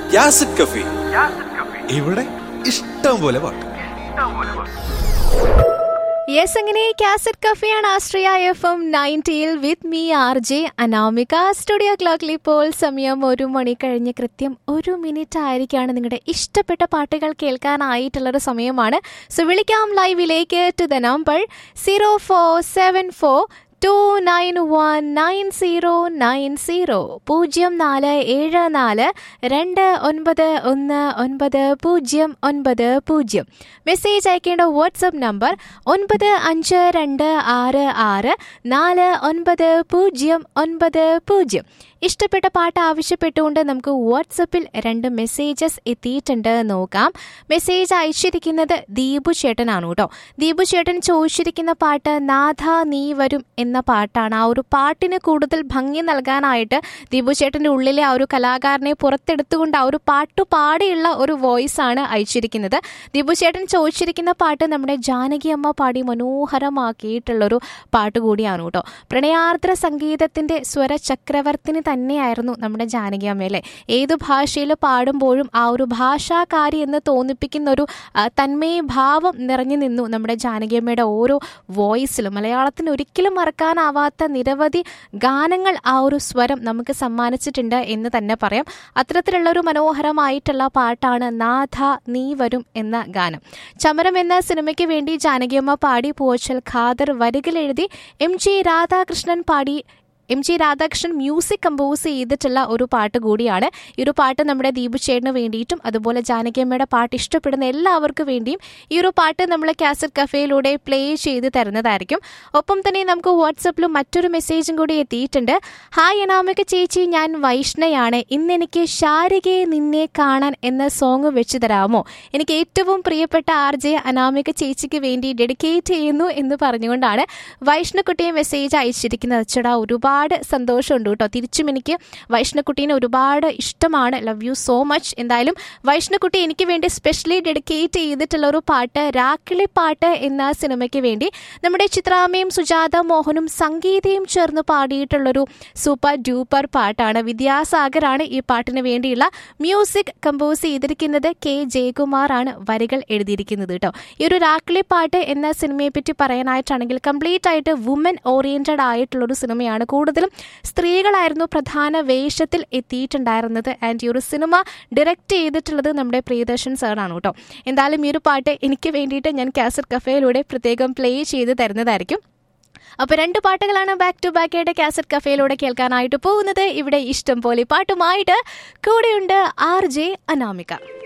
യാസിഡ് കഫി ഇവിടെ ഇഷ്ടം പോലെ പാട്ട് യെസ് അങ്ങനെ കാസറ്റ് കഫിയാണ് ആശ്രയ എഫ് എം നയൻറ്റിയിൽ with me R J Anamika studio ക്ലോക്കിൽ ഇപ്പോൾ സമയം ഒരു മണി കഴിഞ്ഞ് കൃത്യം ഒരു മിനിറ്റ് ആയിരിക്കാണ് നിങ്ങളുടെ ഇഷ്ടപ്പെട്ട പാട്ടുകൾ കേൾക്കാനായിട്ടുള്ളൊരു സമയമാണ് സോ വിളിക്കാം ലൈവിലേക്ക് to the number zero four seven four two nine one nine zero nine zero പൂജ്യം നാല് ഏഴ് നാല് രണ്ട് ഒൻപത് ഒന്ന് ഒൻപത് പൂജ്യം ഒൻപത് പൂജ്യം മെസ്സേജ് അയക്കേണ്ട വാട്സപ്പ് നമ്പർ ഒൻപത് അഞ്ച് രണ്ട് ആറ് ആറ് നാല് ഒൻപത് പൂജ്യം ഒൻപത് പൂജ്യം ഇഷ്ടപ്പെട്ട പാട്ട് ആവശ്യപ്പെട്ടുകൊണ്ട് നമുക്ക് വാട്സപ്പിൽ രണ്ട് മെസ്സേജസ് എത്തിയിട്ടുണ്ട് നോക്കാം മെസ്സേജ് അയച്ചിരിക്കുന്നത് ദീപു ചേട്ടനാണ് കേട്ടോ ദീപു ചേട്ടൻ ചോദിച്ചിരിക്കുന്ന പാട്ട് നാഥ നീ വരും എന്ന പാട്ടാണ് ആ ഒരു പാട്ടിന് കൂടുതൽ ഭംഗി നൽകാനായിട്ട് ദീപു ചേട്ടൻ്റെ ഉള്ളിലെ ആ ഒരു കലാകാരനെ പുറത്തെടുത്തുകൊണ്ട് ആ ഒരു പാട്ടു പാടിയുള്ള ഒരു വോയിസ് ആണ് അയച്ചിരിക്കുന്നത് ദീപു ചേട്ടൻ ചോദിച്ചിരിക്കുന്ന പാട്ട് നമ്മുടെ ജാനകി അമ്മ പാടി മനോഹരമാക്കിയിട്ടുള്ളൊരു പാട്ട് കൂടിയാണ് കേട്ടോ പ്രണയാർദ്ര സംഗീതത്തിന്റെ സ്വര ചക്രവർത്തിനി തന്നെയായിരുന്നു നമ്മുടെ ജാനകി അമ്മയല്ലേ ഏതു ഭാഷയിൽ പാടുമ്പോഴും ആ ഒരു ഭാഷാകാരി എന്ന് തോന്നിപ്പിക്കുന്ന ഒരു ആ, തന്മയ ഭാവം നിറഞ്ഞു നിന്നു നമ്മുടെ ജാനകി അമ്മയുടെ ഓരോ വോയിസിലും മലയാളത്തിന് ഒരിക്കലും മറക്കാനാവാത്ത നിരവധി ഗാനങ്ങൾ ആ ഒരു സ്വരം നമുക്ക് സമ്മാനിച്ചിട്ടുണ്ട് എന്ന് തന്നെ പറയാം അത്തരത്തിലുള്ള ഒരു മനോഹരമായിട്ടുള്ള പാട്ടാണ് നാഥ നീ വരും എന്ന ഗാനം ചമരം എന്ന സിനിമയ്ക്ക് വേണ്ടി ജാനകിയമ്മ പാടി പൂവച്ചൽ ഖാദർ വരികൾ എഴുതി എം ജി രാധാകൃഷ്ണൻ പാടി M G Radhakrishnan music compose ചെയ്തിട്ടുള്ള ഒരു പാട്ട് കൂടിയാണ് ഈ ഒരു പാട്ട് നമ്മുടെ ദീപു ചേട്ടന് വേണ്ടിയിട്ടും അതുപോലെ ജാനകിയമ്മയുടെ പാട്ട് ഇഷ്ടപ്പെടുന്ന എല്ലാവർക്കും വേണ്ടിയും ഈ ഒരു പാട്ട് നമ്മൾ കാസറ്റ് കഫേയിലൂടെ പ്ലേ ചെയ്ത് തരുന്നതായിരിക്കും ഒപ്പം തന്നെ നമുക്ക് വാട്സപ്പിലും മറ്റൊരു മെസ്സേജും കൂടി എത്തിയിട്ടുണ്ട് ഹായ് അനാമിക ചേച്ചി ഞാൻ വൈഷ്ണയാണ് ഇന്ന് എനിക്ക് ശാരികയെ നിന്നെ കാണാൻ എന്ന സോങ് വെച്ച് തരാമോ എനിക്ക് ഏറ്റവും പ്രിയപ്പെട്ട ആർ ജെ അനാമിക ചേച്ചിക്ക് വേണ്ടി ഡെഡിക്കേറ്റ് ചെയ്യുന്നു എന്ന് പറഞ്ഞുകൊണ്ടാണ് വൈഷ്ണക്കുട്ടിയെ മെസ്സേജ് അയച്ചിരിക്കുന്നത് അച്ചടാ ഒരുപാട് സന്തോഷമുണ്ട് കേട്ടോ തിരിച്ചും എനിക്ക് വൈഷ്ണക്കുട്ടീനെ ഒരുപാട് ഇഷ്ടമാണ് ലവ് യു സോ മച്ച് എന്തായാലും വൈഷ്ണക്കുട്ടി എനിക്ക് വേണ്ടി സ്പെഷ്യലി ഡെഡിക്കേറ്റ് ചെയ്തിട്ടുള്ള ഒരു പാട്ട് രാക്കിളി പാട്ട് എന്ന സിനിമയ്ക്ക് വേണ്ടി നമ്മുടെ ചിത്രാമ്മയും സുജാത മോഹനും സംഗീതയും ചേർന്ന് പാടിയിട്ടുള്ളൊരു സൂപ്പർ ഡ്യൂപ്പർ പാട്ടാണ് വിദ്യാസാഗറാണ് ഈ പാട്ടിന് വേണ്ടിയുള്ള മ്യൂസിക് കമ്പോസ് ചെയ്തിരിക്കുന്നത് കെ ജയകുമാർ ആണ് വരികൾ എഴുതിയിരിക്കുന്നത് കേട്ടോ ഈ ഒരു രാക്കിളി പാട്ട് എന്ന സിനിമയെ പറ്റി പറയാനായിട്ടാണെങ്കിൽ കംപ്ലീറ്റ് ആയിട്ട് വുമൻ ഓറിയന്റഡ് ആയിട്ടുള്ള ഒരു സിനിമയാണ് കൂടുതലും സ്ത്രീകളായിരുന്നു പ്രധാന വേഷത്തിൽ എത്തിയിട്ടുണ്ടായിരുന്നത് ആൻഡ് ഈ ഒരു സിനിമ ഡയറക്റ്റ് ചെയ്തിട്ടുള്ളത് നമ്മുടെ പ്രിയദർശൻ സാറാണ് കേട്ടോ എന്തായാലും ഈ ഒരു പാട്ട് എനിക്ക് വേണ്ടിയിട്ട് ഞാൻ കാസറ്റ് കഫേയിലൂടെ പ്രത്യേകം പ്ലേ ചെയ്ത് തരുന്നതായിരിക്കും അപ്പോൾ രണ്ട് പാട്ടുകളാണ് ബാക്ക് ടു ബാക്ക് ആയിട്ട് കാസറ്റ് കഫേയിലൂടെ കേൾക്കാനായിട്ട് പോകുന്നത് ഇവിടെ ഇഷ്ടം പോലെ പാട്ടുമായിട്ട് കൂടെയുണ്ട് ആർ ജെ അനാമിക